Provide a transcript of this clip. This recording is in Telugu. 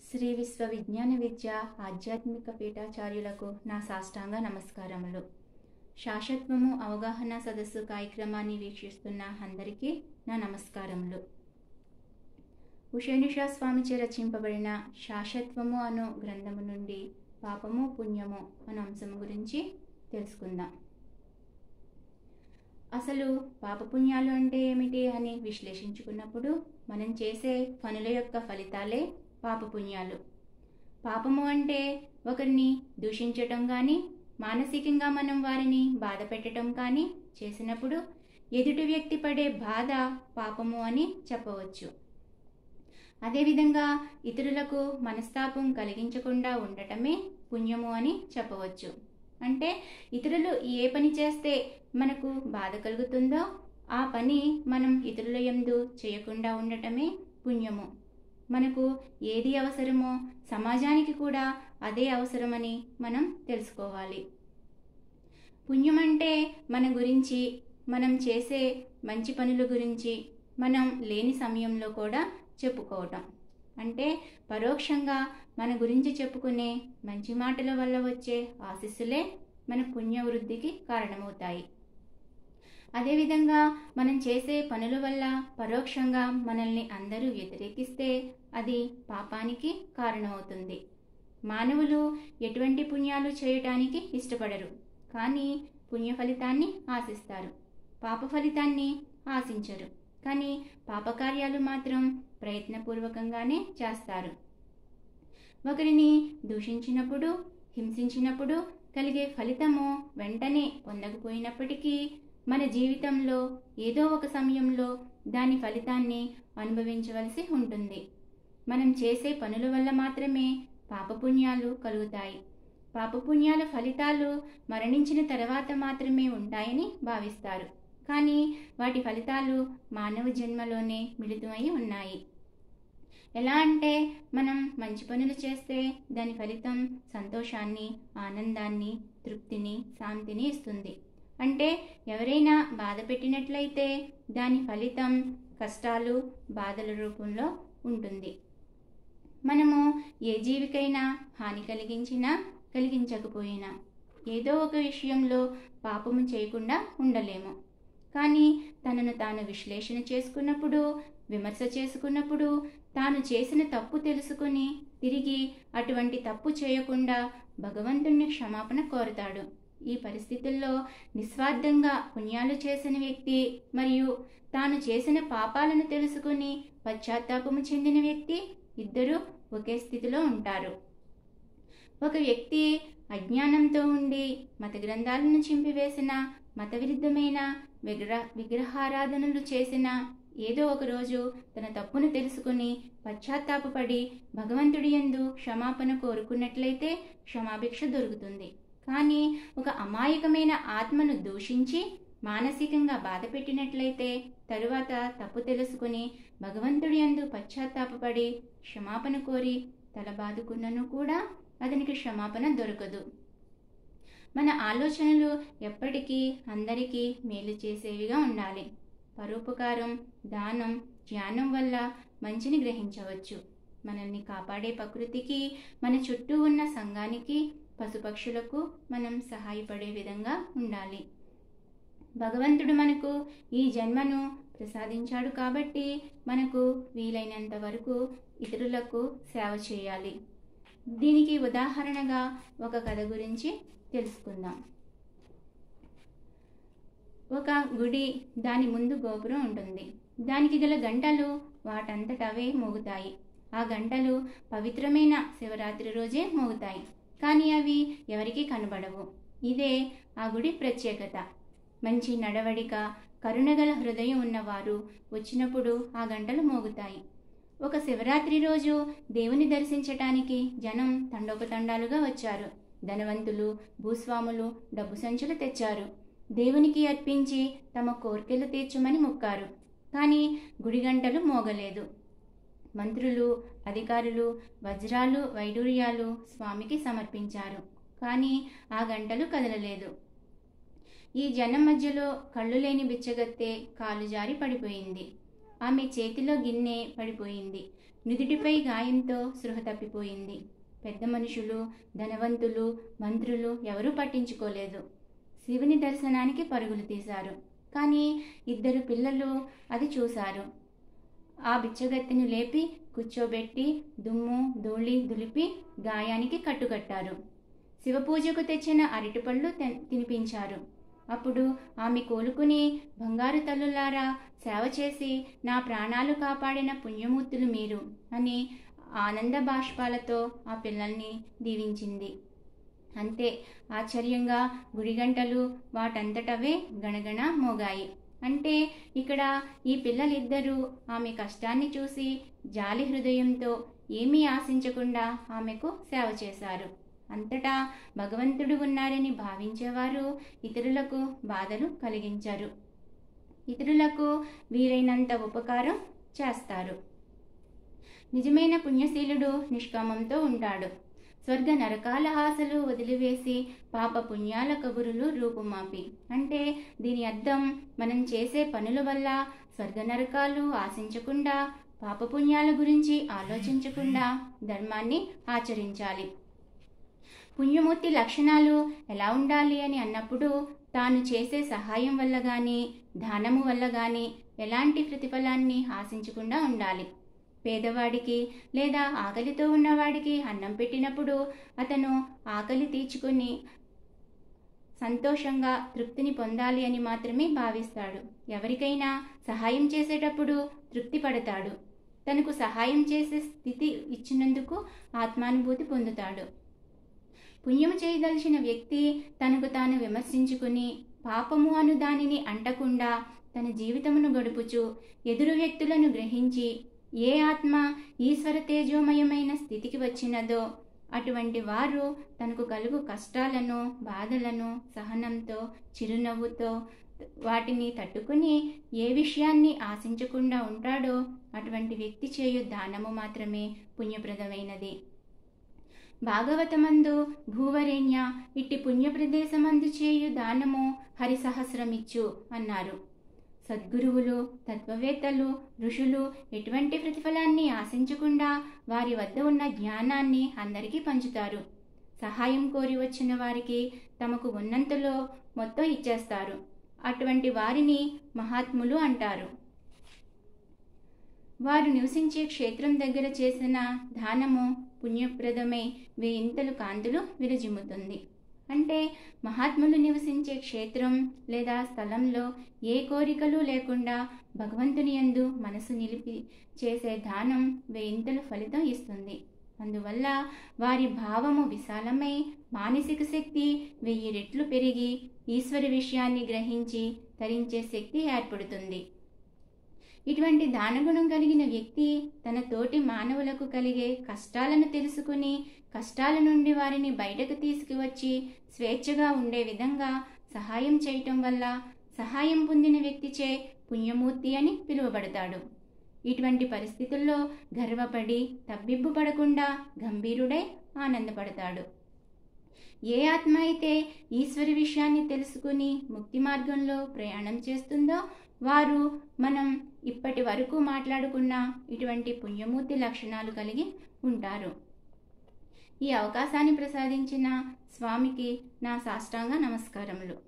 శ్రీ విశ్వ విజ్ఞాన విద్య ఆధ్యాత్మిక పీఠాచార్యులకు నా సాష్టాంగ నమస్కారములు శాశ్వత్వము అవగాహన సదస్సు కార్యక్రమాన్ని వీక్షిస్తున్న అందరికీ నా నమస్కారములు ఉషేణుషా స్వామిచే రచింపబడిన శాశ్వత్వము అను గ్రంథము నుండి పాపము పుణ్యము అను అంశము గురించి తెలుసుకుందాం అసలు పాపపుణ్యాలు అంటే ఏమిటి అని విశ్లేషించుకున్నప్పుడు మనం చేసే పనుల యొక్క ఫలితాలే పాపపుణ్యాలు పాపము అంటే ఒకరిని దూషించటం కానీ మానసికంగా మనం వారిని బాధ పెట్టడం కానీ చేసినప్పుడు ఎదుటి వ్యక్తి పడే బాధ పాపము అని చెప్పవచ్చు అదేవిధంగా ఇతరులకు మనస్తాపం కలిగించకుండా ఉండటమే పుణ్యము అని చెప్పవచ్చు అంటే ఇతరులు ఏ పని చేస్తే మనకు బాధ కలుగుతుందో ఆ పని మనం ఇతరుల యందు చేయకుండా ఉండటమే పుణ్యము మనకు ఏది అవసరమో సమాజానికి కూడా అదే అవసరమని మనం తెలుసుకోవాలి పుణ్యం అంటే మన గురించి మనం చేసే మంచి పనుల గురించి మనం లేని సమయంలో కూడా చెప్పుకోవటం అంటే పరోక్షంగా మన గురించి చెప్పుకునే మంచి మాటల వల్ల వచ్చే ఆశీస్సులే మన పుణ్య వృద్ధికి కారణమవుతాయి అదేవిధంగా మనం చేసే పనుల వల్ల పరోక్షంగా మనల్ని అందరూ వ్యతిరేకిస్తే అది పాపానికి కారణమవుతుంది మానవులు ఎటువంటి పుణ్యాలు చేయటానికి ఇష్టపడరు కానీ పుణ్య ఫలితాన్ని ఆశిస్తారు పాప ఫలితాన్ని ఆశించరు కానీ పాపకార్యాలు మాత్రం ప్రయత్నపూర్వకంగానే చేస్తారు ఒకరిని దూషించినప్పుడు హింసించినప్పుడు కలిగే ఫలితము వెంటనే పొందకపోయినప్పటికీ మన జీవితంలో ఏదో ఒక సమయంలో దాని ఫలితాన్ని అనుభవించవలసి ఉంటుంది మనం చేసే పనుల వల్ల మాత్రమే పాపపుణ్యాలు కలుగుతాయి పాపపుణ్యాల ఫలితాలు మరణించిన తర్వాత మాత్రమే ఉంటాయని భావిస్తారు కానీ వాటి ఫలితాలు మానవ జన్మలోనే మిళితమై ఉన్నాయి ఎలా అంటే మనం మంచి పనులు చేస్తే దాని ఫలితం సంతోషాన్ని ఆనందాన్ని తృప్తిని శాంతిని ఇస్తుంది అంటే ఎవరైనా బాధ పెట్టినట్లయితే దాని ఫలితం కష్టాలు బాధల రూపంలో ఉంటుంది మనము ఏ జీవికైనా హాని కలిగించినా కలిగించకపోయినా ఏదో ఒక విషయంలో పాపము చేయకుండా ఉండలేము కానీ తనను తాను విశ్లేషణ చేసుకున్నప్పుడు విమర్శ చేసుకున్నప్పుడు తాను చేసిన తప్పు తెలుసుకుని తిరిగి అటువంటి తప్పు చేయకుండా భగవంతుణ్ణి క్షమాపణ కోరుతాడు ఈ పరిస్థితుల్లో నిస్వార్థంగా పుణ్యాలు చేసిన వ్యక్తి మరియు తాను చేసిన పాపాలను తెలుసుకుని పశ్చాత్తాపము చెందిన వ్యక్తి ఇద్దరూ ఒకే స్థితిలో ఉంటారు ఒక వ్యక్తి అజ్ఞానంతో ఉండి మత గ్రంథాలను చింపివేసిన మత విరుద్ధమైన విగ్రహ విగ్రహారాధనలు చేసిన ఏదో ఒక రోజు తన తప్పును తెలుసుకుని పశ్చాత్తాపపడి భగవంతుడి యందు క్షమాపణ కోరుకున్నట్లయితే క్షమాభిక్ష దొరుకుతుంది కానీ ఒక అమాయకమైన ఆత్మను దూషించి మానసికంగా బాధ పెట్టినట్లయితే తరువాత తప్పు తెలుసుకుని భగవంతుడి యందు పశ్చాత్తాపపడి క్షమాపణ కోరి తల బాదుకున్నను కూడా అతనికి క్షమాపణ దొరకదు మన ఆలోచనలు ఎప్పటికీ అందరికీ మేలు చేసేవిగా ఉండాలి పరోపకారం దానం ధ్యానం వల్ల మంచిని గ్రహించవచ్చు మనల్ని కాపాడే ప్రకృతికి మన చుట్టూ ఉన్న సంఘానికి పశుపక్షులకు మనం సహాయపడే విధంగా ఉండాలి భగవంతుడు మనకు ఈ జన్మను ప్రసాదించాడు కాబట్టి మనకు వీలైనంత వరకు ఇతరులకు సేవ చేయాలి దీనికి ఉదాహరణగా ఒక కథ గురించి తెలుసుకుందాం ఒక గుడి దాని ముందు గోపురం ఉంటుంది దానికి గల గంటలు వాటంతటవే మోగుతాయి ఆ గంటలు పవిత్రమైన శివరాత్రి రోజే మోగుతాయి కానీ అవి ఎవరికీ కనబడవు ఇదే ఆ గుడి ప్రత్యేకత మంచి నడవడిక కరుణగల హృదయం ఉన్నవారు వచ్చినప్పుడు ఆ గంటలు మోగుతాయి ఒక శివరాత్రి రోజు దేవుని దర్శించటానికి జనం తండోపతండాలుగా వచ్చారు ధనవంతులు భూస్వాములు డబ్బు సంచులు తెచ్చారు దేవునికి అర్పించి తమ కోర్కెలు తీర్చమని మొక్కారు కానీ గుడి గంటలు మోగలేదు మంత్రులు అధికారులు వజ్రాలు వైడూర్యాలు స్వామికి సమర్పించారు కానీ ఆ గంటలు కదలలేదు ఈ జనం మధ్యలో కళ్ళు లేని బిచ్చగత్తె కాలు జారి పడిపోయింది ఆమె చేతిలో గిన్నె పడిపోయింది నుదుటిపై గాయంతో సృహ తప్పిపోయింది పెద్ద మనుషులు ధనవంతులు మంత్రులు ఎవరూ పట్టించుకోలేదు శివుని దర్శనానికి పరుగులు తీశారు కానీ ఇద్దరు పిల్లలు అది చూశారు ఆ బిచ్చగత్తెను లేపి కూర్చోబెట్టి దుమ్ము ధూళి దులిపి గాయానికి కట్టుకట్టారు శివపూజకు తెచ్చిన అరటిపళ్ళు తె- తినిపించారు అప్పుడు ఆమె కోలుకుని బంగారు తల్లులారా సేవ చేసి నా ప్రాణాలు కాపాడిన పుణ్యమూర్తులు మీరు అని ఆనంద బాష్పాలతో ఆ పిల్లల్ని దీవించింది అంతే ఆశ్చర్యంగా గుడిగంటలు వాటంతటవే గణగణ మోగాయి అంటే ఇక్కడ ఈ పిల్లలిద్దరూ ఆమె కష్టాన్ని చూసి జాలి హృదయంతో ఏమీ ఆశించకుండా ఆమెకు సేవ చేశారు అంతటా భగవంతుడు ఉన్నారని భావించేవారు ఇతరులకు బాధలు కలిగించరు ఇతరులకు వీలైనంత ఉపకారం చేస్తారు నిజమైన పుణ్యశీలుడు నిష్కామంతో ఉంటాడు స్వర్గ నరకాల ఆశలు వదిలివేసి పాప పుణ్యాల కబురులు రూపుమాపి అంటే దీని అర్థం మనం చేసే పనుల వల్ల స్వర్గ నరకాలు ఆశించకుండా పాపపుణ్యాల గురించి ఆలోచించకుండా ధర్మాన్ని ఆచరించాలి పుణ్యమూర్తి లక్షణాలు ఎలా ఉండాలి అని అన్నప్పుడు తాను చేసే సహాయం వల్ల కానీ దానము వల్ల కానీ ఎలాంటి ప్రతిఫలాన్ని ఆశించకుండా ఉండాలి పేదవాడికి లేదా ఆకలితో ఉన్నవాడికి అన్నం పెట్టినప్పుడు అతను ఆకలి తీర్చుకొని సంతోషంగా తృప్తిని పొందాలి అని మాత్రమే భావిస్తాడు ఎవరికైనా సహాయం చేసేటప్పుడు తృప్తి పడతాడు తనకు సహాయం చేసే స్థితి ఇచ్చినందుకు ఆత్మానుభూతి పొందుతాడు పుణ్యము చేయదలిచిన వ్యక్తి తనకు తాను విమర్శించుకుని పాపము అను దానిని అంటకుండా తన జీవితమును గడుపుచు ఎదురు వ్యక్తులను గ్రహించి ఏ ఆత్మ ఈశ్వర తేజోమయమైన స్థితికి వచ్చినదో అటువంటి వారు తనకు కలుగు కష్టాలను బాధలను సహనంతో చిరునవ్వుతో వాటిని తట్టుకుని ఏ విషయాన్ని ఆశించకుండా ఉంటాడో అటువంటి వ్యక్తి చేయు దానము మాత్రమే పుణ్యప్రదమైనది భాగవతమందు భూవరేణ్య ఇట్టి పుణ్యప్రదేశమందు చేయు దానము హరిసహస్రమిచ్చు అన్నారు సద్గురువులు తత్వవేత్తలు ఋషులు ఎటువంటి ప్రతిఫలాన్ని ఆశించకుండా వారి వద్ద ఉన్న జ్ఞానాన్ని అందరికీ పంచుతారు సహాయం కోరి వచ్చిన వారికి తమకు ఉన్నంతలో మొత్తం ఇచ్చేస్తారు అటువంటి వారిని మహాత్ములు అంటారు వారు నివసించే క్షేత్రం దగ్గర చేసిన దానము పుణ్యప్రదమై వేయింతలు కాంతులు విరజిమ్ముతుంది అంటే మహాత్ములు నివసించే క్షేత్రం లేదా స్థలంలో ఏ కోరికలు లేకుండా భగవంతుని యందు మనసు నిలిపి చేసే దానం వేయింతలు ఫలితం ఇస్తుంది అందువల్ల వారి భావము విశాలమై మానసిక శక్తి వెయ్యి రెట్లు పెరిగి ఈశ్వరి విషయాన్ని గ్రహించి తరించే శక్తి ఏర్పడుతుంది ఇటువంటి దానగుణం కలిగిన వ్యక్తి తన తోటి మానవులకు కలిగే కష్టాలను తెలుసుకుని కష్టాల నుండి వారిని బయటకు తీసుకువచ్చి స్వేచ్ఛగా ఉండే విధంగా సహాయం చేయటం వల్ల సహాయం పొందిన వ్యక్తిచే పుణ్యమూర్తి అని పిలువబడతాడు ఇటువంటి పరిస్థితుల్లో గర్వపడి తబ్బిబ్బు పడకుండా గంభీరుడై ఆనందపడతాడు ఏ ఆత్మ అయితే ఈశ్వరి విషయాన్ని తెలుసుకుని ముక్తి మార్గంలో ప్రయాణం చేస్తుందో వారు మనం ఇప్పటి వరకు మాట్లాడుకున్న ఇటువంటి పుణ్యమూర్తి లక్షణాలు కలిగి ఉంటారు ఈ అవకాశాన్ని ప్రసాదించిన స్వామికి నా సాష్టాంగ నమస్కారములు